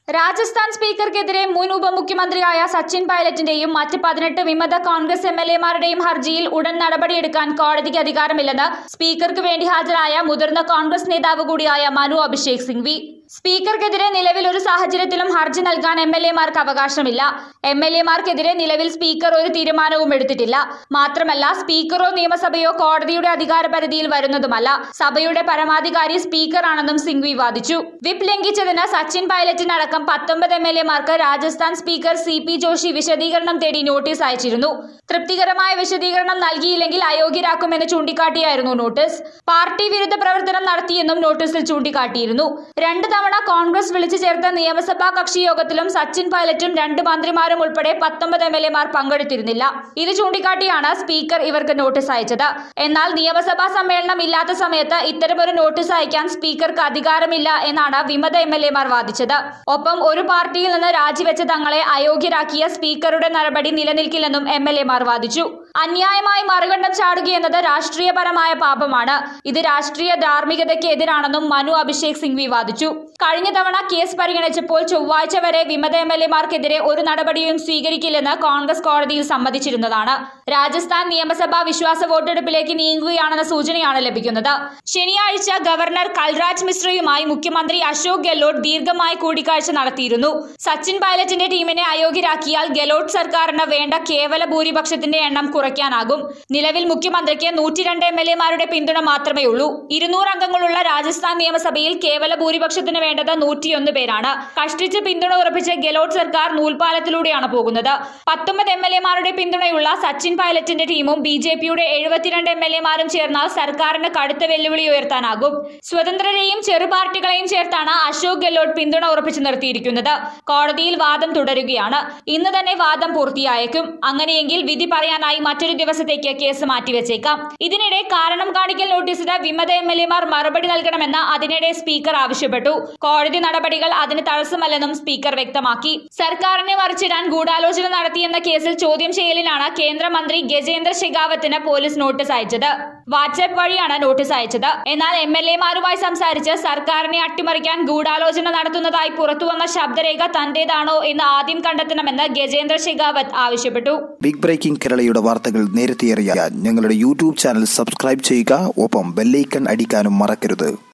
രാജസ്ഥാൻ സ്പീക്കർക്കെതിരെ മുൻ ഉപമുഖ്യമന്ത്രിയായ സച്ചിൻ പൈലറ്റിന്റെയും മറ്റ് പതിനെട്ട് വിമത കോൺഗ്രസ് എം എൽ എമാരുടെയും ഹർജിയിൽ ഉടൻ നടപടിയെടുക്കാൻ കോടതിക്ക് അധികാരമില്ലെന്ന് സ്പീക്കർക്ക് വേണ്ടി ഹാജരായ മുതിർന്ന കോൺഗ്രസ് നേതാവ് കൂടിയായ മനു അഭിഷേക് സിംഗ്വി സ്പീക്കർക്കെതിരെ നിലവിൽ ഒരു സാഹചര്യത്തിലും ഹർജി നൽകാൻ എം എൽ എമാർക്ക് അവകാശമില്ല എം എൽ എമാർക്കെതിരെ നിലവിൽ സ്പീക്കർ ഒരു തീരുമാനവും എടുത്തിട്ടില്ല മാത്രമല്ല സ്പീക്കറോ നിയമസഭയോ കോടതിയുടെ അധികാര പരിധിയിൽ വരുന്നതുമല്ല സഭയുടെ പരമാധികാരി സ്പീക്കറാണെന്നും സിംഗ്വി വാദിച്ചു വിപ്പ് ലംഘിച്ചതിന് സച്ചിൻ പൈലറ്റിനടക്കം പത്തൊമ്പത് എം എൽ എമാർക്ക് Rajasthan speaker C P Joshi വിശദീകരണം തേടി നോട്ടീസ് അയച്ചിരുന്നു തൃപ്തികരമായ വിശദീകരണം നൽകിയില്ലെങ്കിൽ അയോഗ്യരാക്കുമെന്ന് ചൂണ്ടിക്കാട്ടിയായിരുന്നു നോട്ടീസ് പാർട്ടി വിരുദ്ധ പ്രവർത്തനം നടത്തിയെന്നും നോട്ടീസിൽ ചൂണ്ടിക്കാട്ടിയിരുന്നു രണ്ട് തവണ കോൺഗ്രസ് വിളിച്ചു ചേർത്ത നിയമസഭാ കക്ഷി യോഗത്തിലും സച്ചിൻ പൈലറ്റും രണ്ട് മന്ത്രിമാരും ഉൾപ്പെടെ പത്തൊമ്പത് എം എൽ എമാർ പങ്കെടുത്തിരുന്നില്ല ഇത് ചൂണ്ടിക്കാട്ടിയാണ് സ്പീക്കർ ഇവർക്ക് നോട്ടീസ് അയച്ചത് എന്നാൽ നിയമസഭാ സമ്മേളനം ഇല്ലാത്ത സമയത്ത് ഇത്തരമൊരു നോട്ടീസ് അയക്കാൻ സ്പീക്കർക്ക് അധികാരമില്ല എന്നാണ് വിമത എം എൽ എമാർ വാദിച്ചത് ഒപ്പം ഒരു പാർട്ടിയിൽ നിന്ന് രാജിവെച്ച തങ്ങളെ അയോഗ്യരാക്കിയ സ്പീക്കറുടെ നടപടി നിലനിൽക്കില്ലെന്നും എം എൽ എമാർ വാദിച്ചു അന്യായമായി മറുകണ്ഠം ചാടുകയെന്നത് രാഷ്ട്രീയപരമായ പാപമാണ് ഇത് രാഷ്ട്രീയ ധാർമ്മികതയ്ക്ക് എതിരാണെന്നും മനു അഭിഷേക് സിംഗ്വി വാദിച്ചു കഴിഞ്ഞ തവണ കേസ് പരിഗണിച്ചപ്പോൾ ചൊവ്വാഴ്ച വരെ വിമത എം എൽ എമാർക്കെതിരെ ഒരു നടപടിയും സ്വീകരിക്കില്ലെന്ന് കോൺഗ്രസ് കോടതിയിൽ സമ്മതിച്ചിരുന്നതാണ് രാജസ്ഥാൻ നിയമസഭാ വിശ്വാസ വോട്ടെടുപ്പിലേക്ക് നീങ്ങുകയാണെന്ന സൂചനയാണ് ലഭിക്കുന്നത് ശനിയാഴ്ച ഗവർണർ കൽരാജ് മിശ്രയുമായി മുഖ്യമന്ത്രി അശോക് ഗെഹ്ലോട്ട് ദീർഘമായ കൂടിക്കാഴ്ച നടത്തിയിരുന്നു സച്ചിൻ പൈലറ്റിന്റെ ടീമിനെ അയോഗ്യരാക്കിയാൽ ഗെഹ്ലോട്ട് സർക്കാരിന് വേണ്ട കേവല ഭൂരിപക്ഷത്തിന്റെ എണ്ണം കുറയ്ക്കാനാകും നിലവിൽ മുഖ്യമന്ത്രിക്ക് നൂറ്റിരണ്ട് എം എൽ എമാരുടെ പിന്തുണ മാത്രമേ ഉള്ളൂ ഇരുന്നൂറ് അംഗങ്ങളുള്ള രാജസ്ഥാൻ നിയമസഭയിൽ കേവല ഭൂരിപക്ഷത്തിന് വേണ്ടത് നൂറ്റിയൊന്ന് പേരാണ് കഷ്ടിച്ച് പിന്തുണ ഉറപ്പിച്ച ഗെലോട്ട് സർക്കാർ നൂൽപാലത്തിലൂടെയാണ് പോകുന്നത് പത്തൊമ്പത് എം എൽ എമാരുടെ പിന്തുണയുള്ള സച്ചിൻ പൈലറ്റിന്റെ ടീമും ബി ജെ പിയുടെ എഴുപത്തിരണ്ട് എം എൽ എമാരും ചേർന്നാൽ സർക്കാരിന് കടുത്ത വെല്ലുവിളി ഉയർത്താനാകും സ്വതന്ത്രരെയും ചെറു പാർട്ടികളെയും ചേർത്താണ് അശോക് ഗെഹ്ലോട്ട് പിന്തുണ ഉറപ്പിച്ചു നിർത്തിയിരിക്കുന്നത് കോടതിയിൽ വാദം തുടരുകയാണ് ഇന്ന് തന്നെ വാദം പൂർത്തിയായേക്കും അങ്ങനെയെങ്കിൽ വിധി പറയാനായി മറ്റൊരു ദിവസത്തേക്ക് കേസ് മാറ്റിവെച്ചേക്കാം ഇതിനിടെ കാരണം കാണിക്കൽ നോട്ടീസിന് വിമത എം എൽ എമാർ മറുപടി നൽകണമെന്ന് അതിനിടെ സ്പീക്കർ ആവശ്യപ്പെട്ടു കോടതി നടപടികൾ അതിന് തടസ്സമല്ലെന്നും സ്പീക്കർ വ്യക്തമാക്കി സർക്കാരിനെ മറിച്ചിടാൻ ഗൂഢാലോചന നടത്തിയെന്ന കേസിൽ ചോദ്യം ചെയ്യലിനാണ് കേന്ദ്രമന്ത്രി ഗജേന്ദ്ര ഷെഖാവത്തിന് പോലീസ് നോട്ടീസ് അയച്ചത് വാട്സ്ആപ്പ് വഴിയാണ് നോട്ടീസ് അയച്ചത് എന്നാൽ എം എൽ എമാരുമായി സംസാരിച്ച് സർക്കാരിനെ അട്ടിമറിക്കാൻ ഗൂഢാലോചന നടത്തുന്നതായി പുറത്തുവന്ന ശബ്ദരേഖ തന്റേതാണോ എന്ന് ആദ്യം കണ്ടെത്തണമെന്ന് ഗജേന്ദ്ര ഷെഖാവത്ത് ആവശ്യപ്പെട്ടു ബിഗ് ബ്രേക്കിംഗ് കേരളയുടെ വാർത്തകൾ നേരത്തെ അറിയാൻ ഞങ്ങളുടെ യൂട്യൂബ് ചാനൽ സബ്സ്ക്രൈബ് ചെയ്യുക ഒപ്പം ബെല്ലൈക്കൺ അടിക്കാനും മറക്കരുത്